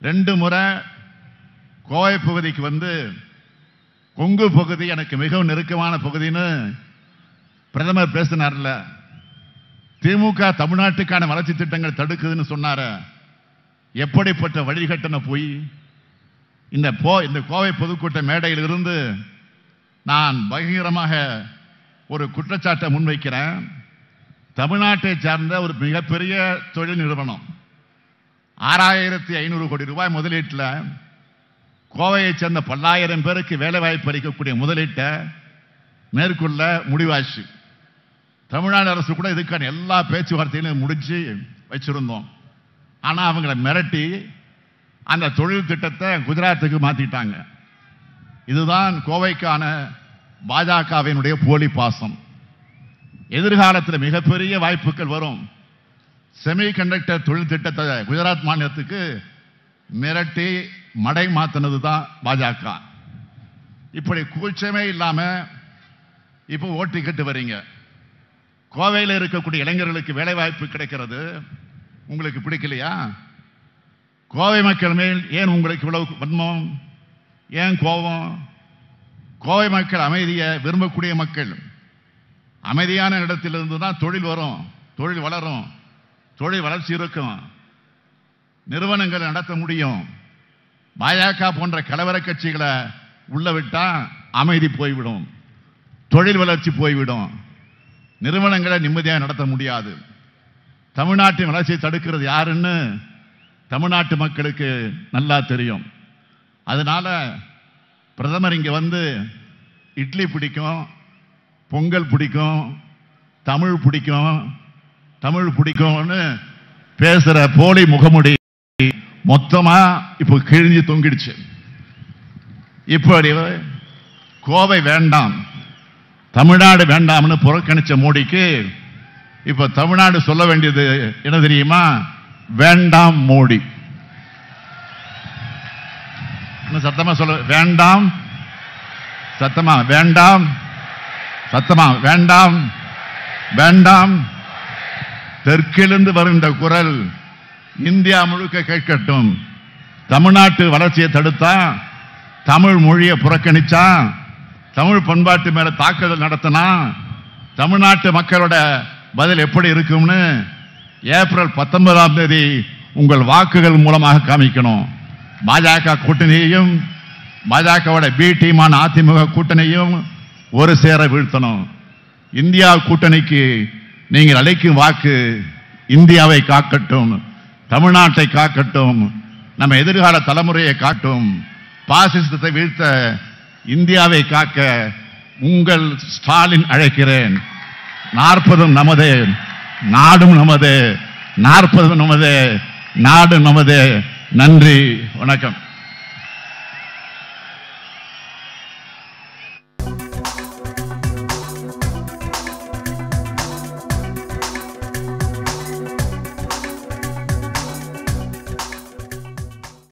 ரெண்டு முறை கோவை பகுதிக்கு வந்து கொங்கு பகுதி எனக்கு மிகவும் நெருக்கமான பகுதின்னு பிரதமர் பேசினார்ல திமுக தமிழ்நாட்டுக்கான வளர்ச்சி திட்டங்கள் தடுக்குதுன்னு சொன்னார எப்படிப்பட்ட வழிகட்டண போய் இந்த போ இந்த கோவை பொதுக்கூட்ட மேடையில் இருந்து நான் பகிரமாக ஒரு குற்றச்சாட்டை முன்வைக்கிறேன் தமிழ்நாட்டை சார்ந்த ஒரு மிகப்பெரிய தொழில் நிறுவனம் ஆறாயிரத்தி ஐநூறு கோடி ரூபாய் முதலீட்டில் கோவையைச் சேர்ந்த பல்லாயிரம் பேருக்கு வேலை வாய்ப்பு அளிக்கக்கூடிய முதலீட்டை மேற்கொள்ள முடிவாச்சு தமிழ்நாடு அரசு கூட இதுக்கான எல்லா பேச்சுவார்த்தைகளையும் முடிச்சு வச்சிருந்தோம் ஆனா அவங்கள மிரட்டி அந்த தொழில் திட்டத்தை குஜராத்துக்கு மாத்திட்டாங்க இதுதான் கோவைக்கான பாஜகவினுடைய போலி பாசம் எதிர்காலத்தில் மிகப்பெரிய வாய்ப்புகள் வரும் செமி கண்டக்டர் தொழில் திட்டத்தை குஜராத் மாநிலத்துக்கு மிரட்டி மடை மாத்தினது தான் பாஜக இப்படி கூச்சமே இல்லாம இப்போ ஓட்டிக்கிட்டு வர்றீங்க கோவையில் இருக்கக்கூடிய இளைஞர்களுக்கு வேலை வாய்ப்பு கிடைக்கிறது உங்களுக்கு பிடிக்கலையா கோவை மக்கள் மேல் ஏன் உங்களுக்கு இவ்வளவு வன்மம் ஏன் கோபம் கோவை மக்கள் அமைதியை விரும்பக்கூடிய மக்கள் அமைதியான இடத்திலிருந்து தான் தொழில் வரும் தொழில் வளரும் தொழில் வளர்ச்சி இருக்கும் நிறுவனங்கள் நடத்த முடியும் பாஜக போன்ற கலவர கட்சிகளை உள்ள விட்டா அமைதி போய்விடும் தொழில் வளர்ச்சி போய்விடும் நிறுவனங்களை நிம்மதியாக நடத்த முடியாது தமிழ்நாட்டின் வளர்ச்சியை தடுக்கிறது யாருன்னு தமிழ்நாட்டு மக்களுக்கு நல்லா தெரியும் அதனால பிரதமர் இங்க வந்து இட்லி பிடிக்கும் பொங்கல் பிடிக்கும் தமிழ் பிடிக்கும் தமிழ் பிடிக்கும்னு பேசுற போலி முகமுடி மொத்தமா இப்போ கிழிஞ்சு தொங்கிடுச்சு இப்படி கோவை வேண்டாம் தமிழ்நாடு வேண்டாம்னு புறக்கணிச்ச மோடிக்கு இப்ப தமிழ்நாடு சொல்ல வேண்டியது என்ன தெரியுமா வேண்டாம் மோடி இன்னும் சத்தமா சொல்ல வேண்டாம் சத்தமா வேண்டாம் சத்தமா வேண்டாம் வேண்டாம் தெற்கிலிருந்து வருகின்ற குரல் இந்தியா முழுக்க கேட்கட்டும் தமிழ்நாட்டு வளர்ச்சியை தடுத்தா தமிழ் மொழியை புறக்கணிச்சா தமிழ் பண்பாட்டு மேல தாக்குதல் நடத்தினா தமிழ்நாட்டு மக்களோட பதில் எப்படி இருக்கும்னு ஏப்ரல் பத்தொன்பதாம் தேதி உங்கள் வாக்குகள் மூலமாக காமிக்கணும் பாஜக கூட்டணியையும் பாஜகவோட பி டீமான அதிமுக கூட்டணியும் ஒரு சேர வீழ்த்தணும் இந்தியா கூட்டணிக்கு நீங்கள் அளிக்கும் வாக்கு இந்தியாவை காக்கட்டும் தமிழ்நாட்டை காக்கட்டும் நம்ம எதிர்கால தலைமுறையை காட்டும் பாசிசத்தை வீழ்த்த இந்தியாவை காக்க உங்கள் ஸ்டாலின் அழைக்கிறேன் நாற்பதும் நமது நாடும் நமது நாற்பதும் நமது நாடு நமது நன்றி வணக்கம்